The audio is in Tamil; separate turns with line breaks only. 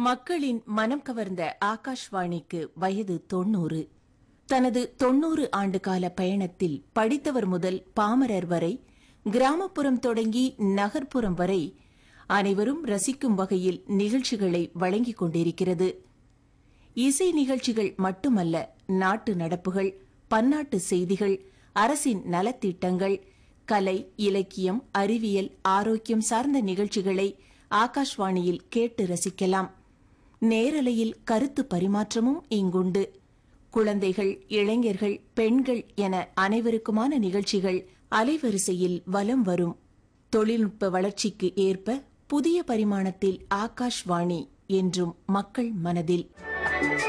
மக்களின் மனம் கவர்ந்த ஆகாஷ்வாணிக்கு வயது தொன்னூறு தனது தொன்னூறு ஆண்டுகால பயணத்தில் படித்தவர் முதல் பாமரர் வரை கிராமப்புறம் தொடங்கி நகர்ப்புறம் வரை அனைவரும் ரசிக்கும் வகையில் நிகழ்ச்சிகளை வழங்கிக் கொண்டிருக்கிறது இசை நிகழ்ச்சிகள் மட்டுமல்ல நாட்டு நடப்புகள் பன்னாட்டு செய்திகள் அரசின் நலத்திட்டங்கள் கலை இலக்கியம் அறிவியல் ஆரோக்கியம் சார்ந்த நிகழ்ச்சிகளை ஆகாஷ்வாணியில் கேட்டு ரசிக்கலாம் நேரலையில் கருத்து பரிமாற்றமும் இங்குண்டு குழந்தைகள் இளைஞர்கள் பெண்கள் என அனைவருக்குமான நிகழ்ச்சிகள் அலைவரிசையில் வலம் வரும் தொழில்நுட்ப வளர்ச்சிக்கு ஏற்ப புதிய பரிமாணத்தில் ஆகாஷ்வாணி என்றும் மக்கள் மனதில்